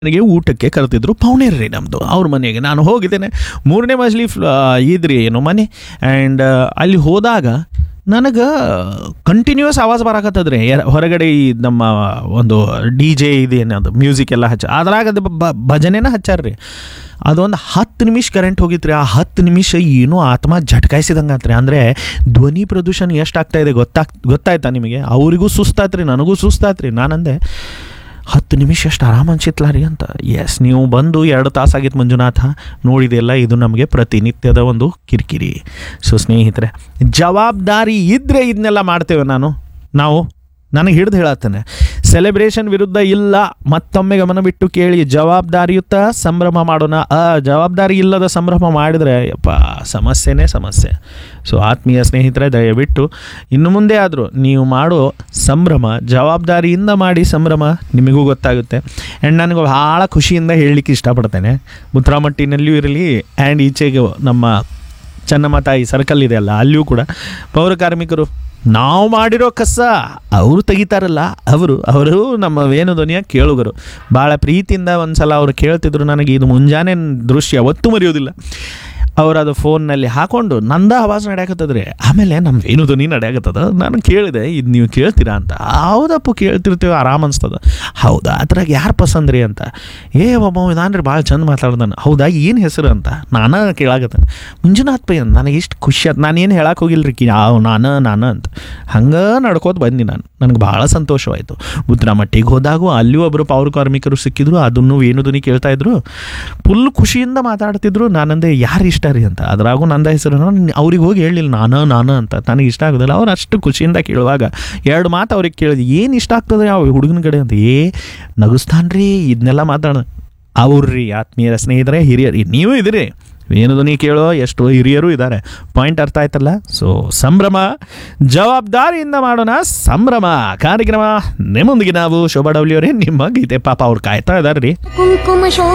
ನನಗೆ ಊಟಕ್ಕೆ ಕರೆದಿದ್ರು ಪೌಣೇರ್ರಿ ನಮ್ಮದು ಅವ್ರ ಮನೆಗೆ ನಾನು ಹೋಗಿದ್ದೇನೆ ಮೂರನೇ ಮಜ್ಲಿ ಫ್ಲ ಇದ್ರಿ ಏನು ಮನೆ ಆ್ಯಂಡ್ ಅಲ್ಲಿ ಹೋದಾಗ ನನಗೆ ಕಂಟಿನ್ಯೂಸ್ ಆವಾಜ್ ಬರಾಕತ್ತದ್ರಿ ಎರ- ಹೊರಗಡೆ ಈ ನಮ್ಮ ಒಂದು ಡಿ ಜೆ ಇದೇನದು ಮ್ಯೂಸಿಕ್ ಎಲ್ಲ ಹಚ್ಚ ಅದ್ರಾಗ ಅದು ಬ- ಭಜನೆನ ಹಚ್ಚಾರ್ರಿ ಅದೊಂದು ಹತ್ತು ನಿಮಿಷ ಕರೆಂಟ್ ಹೋಗಿತ್ರಿ ಆ ಹತ್ತು ನಿಮಿಷ ಏನೋ ಆತ್ಮ ಝಟ್ಕಾಯಿಸಿದಂಗೆ ಆತ್ರಿ ಅಂದರೆ ಧ್ವನಿ ಪ್ರದೂಷಣ ಎಷ್ಟಾಗ್ತಾ ಇದೆ ಗೊತ್ತಾಗ್ ಗೊತ್ತಾಯ್ತಾ ನಿಮಗೆ ಅವರಿಗೂ ಸುಸ್ತಾತ್ರಿ ನನಗೂ ಸುಸ್ತಾತ್ರಿ ನಾನಂದೆ ಹತ್ತು ನಿಮಿಷ ಎಷ್ಟು ಆರಾಮ ಅನ್ಸಿತ್ಲ ರೀ ಅಂತ ಎಸ್ ನೀವು ಬಂದು ಎರಡು ತಾಸಾಗಿತ್ತು ಮಂಜುನಾಥ ನೋಡಿದೆಲ್ಲ ಇದು ನಮಗೆ ಪ್ರತಿನಿತ್ಯದ ಒಂದು ಕಿರಿಕಿರಿ ಸೊ ಸ್ನೇಹಿತರೆ ಜವಾಬ್ದಾರಿ ಇದ್ದರೆ ಇದನ್ನೆಲ್ಲ ಮಾಡ್ತೇವೆ ನಾನು ನಾವು ನನಗೆ ಹಿಡಿದು ಹೇಳತ್ತೇನೆ ಸೆಲೆಬ್ರೇಷನ್ ವಿರುದ್ಧ ಇಲ್ಲ ಮತ್ತೊಮ್ಮೆ ಗಮನ ಬಿಟ್ಟು ಕೇಳಿ ಜವಾಬ್ದಾರಿಯುತ ಸಂಭ್ರಮ ಮಾಡೋಣ ಆ ಜವಾಬ್ದಾರಿ ಇಲ್ಲದ ಸಂಭ್ರಮ ಮಾಡಿದರೆ ಯಪ್ಪ ಸಮಸ್ಯೆನೇ ಸಮಸ್ಯೆ ಸೊ ಆತ್ಮೀಯ ಸ್ನೇಹಿತರೆ ದಯವಿಟ್ಟು ಇನ್ನು ಮುಂದೆ ಆದರೂ ನೀವು ಮಾಡೋ ಸಂಭ್ರಮ ಜವಾಬ್ದಾರಿಯಿಂದ ಮಾಡಿ ಸಂಭ್ರಮ ನಿಮಗೂ ಗೊತ್ತಾಗುತ್ತೆ ಆ್ಯಂಡ್ ನನಗೆ ಭಾಳ ಖುಷಿಯಿಂದ ಹೇಳಲಿಕ್ಕೆ ಇಷ್ಟಪಡ್ತೇನೆ ಮುತ್ರಾಮಟ್ಟಿನಲ್ಲಿಯೂ ಇರಲಿ ಆ್ಯಂಡ್ ಈಚೆಗೆ ನಮ್ಮ ಚೆನ್ನಮ್ಮ ತಾಯಿ ಸರ್ಕಲ್ ಇದೆ ಅಲ್ಲ ಅಲ್ಲಿಯೂ ಕೂಡ ಪೌರ ಕಾರ್ಮಿಕರು ನಾವು ಮಾಡಿರೋ ಕಸ ಅವರು ತೆಗಿತಾರಲ್ಲ ಅವರು ಅವರು ನಮ್ಮ ವೇಣುಧ್ವನಿಯ ಕೇಳುಗರು ಭಾಳ ಪ್ರೀತಿಯಿಂದ ಒಂದು ಸಲ ಅವ್ರು ಕೇಳ್ತಿದ್ರು ನನಗೆ ಇದು ಮುಂಜಾನೆ ದೃಶ್ಯ ಯಾವತ್ತೂ ಮರೆಯೋದಿಲ್ಲ ಅವ್ರು ಅದು ಫೋನ್ನಲ್ಲಿ ಹಾಕೊಂಡು ನಂದ ಆವಾಜ್ ನಡೆಯಕತ್ತದ್ರಿ ಆಮೇಲೆ ನಮ್ಮ ವೇಣುಧ್ವನಿ ನಡೆಯಕತ್ತದ ನಾನು ಕೇಳಿದೆ ಇದು ನೀವು ಕೇಳ್ತೀರಾ ಅಂತ ಹೌದಪ್ಪ ಕೇಳ್ತಿರ್ತೀವಿ ಆರಾಮ್ ಅನ್ಸ್ತದ ಹೌದಾ ಅದ್ರಾಗ ಯಾರು ಪಸಂದ್ ರೀ ಅಂತ ಏ ಒಬ್ಬ ಇದಾನ್ರಿ ಭಾಳ ಚಂದ ಮಾತಾಡ್ದಾನ ಹೌದಾ ಏನು ಹೆಸರು ಅಂತ ನಾನು ಕೇಳಾಕತ್ತೇನೆ ಮಂಜುನಾಥ್ ಪೈ ಅಂತ ನನಗೆ ಇಷ್ಟು ಖುಷಿ ಆಯ್ತು ನಾನು ಏನು ಹೇಳಕ್ಕೆ ಹೋಗಿಲ್ರಿ ಕಿ ಯಾವ ನಾನು ನಾನು ಅಂತ ಹಂಗೆ ನಡ್ಕೋತ ಬಂದಿ ನಾನು ನನಗೆ ಭಾಳ ಸಂತೋಷವಾಯಿತು ಉತ್ತರಾಮಟ್ಟಿಗೆ ಹೋದಾಗೂ ಅಲ್ಲಿ ಒಬ್ಬರು ಪೌರ ಕಾರ್ಮಿಕರು ಸಿಕ್ಕಿದ್ರು ಅದನ್ನು ವೇಣುಧ್ವನಿ ಕೇಳ್ತಾ ಇದ್ರು ಫುಲ್ ಖುಷಿಯಿಂದ ಮಾತಾಡ್ತಿದ್ರು ನಾನಂದೆ ಯಾರು ಇಷ್ಟ ರೀ ಅಂತ ಅದ್ರಾಗೂ ನಂದ ಹೆಸರು ಅವ್ರಿಗೆ ಹೋಗಿ ಹೇಳಿಲ್ಲ ನಾನು ನಾನು ಅಂತ ನನಗೆ ಇಷ್ಟ ಆಗೋದಿಲ್ಲ ಅವ್ರು ಅಷ್ಟು ಖುಷಿಯಿಂದ ಕೇಳುವಾಗ ಎರಡು ಮಾತು ಅವ್ರಿಗೆ ಕೇಳಿದೆ ಏನು ಇಷ್ಟ ಆಗ್ತದೆ ಯಾವ ಹುಡುಗನ ಕಡೆ ಅಂತ ಏ ನಗಿಸ್ತಾನ್ರಿ ಇದನ್ನೆಲ್ಲ ಮಾತಾಡ ಅವ್ರಿ ಆತ್ಮೀಯ ಸ್ನೇಹಿತರೆ ಹಿರಿಯರು ನೀವು ಇದ್ದೀರಿ ಏನು ಧ್ವನಿ ಕೇಳೋ ಎಷ್ಟೋ ಹಿರಿಯರು ಇದ್ದಾರೆ ಪಾಯಿಂಟ್ ಅರ್ಥ ಆಯ್ತಲ್ಲ ಸೊ ಸಂಭ್ರಮ ಜವಾಬ್ದಾರಿಯಿಂದ ಮಾಡೋಣ ಸಂಭ್ರಮ ಕಾರ್ಯಕ್ರಮ ನಿಮ್ಮೊಂದಿಗೆ ನಾವು ಶೋಭಾ ಡಬ್ಲ್ಯೂ ಅವರೇ ನಿಮ್ಮ ಗೀತೆ ಪಾಪ ಅವ್ರು ಕಾಯ್ತಾ ಇದ್ದಾರೆ ರೀ ಕುಂಕುಮ ಶೋ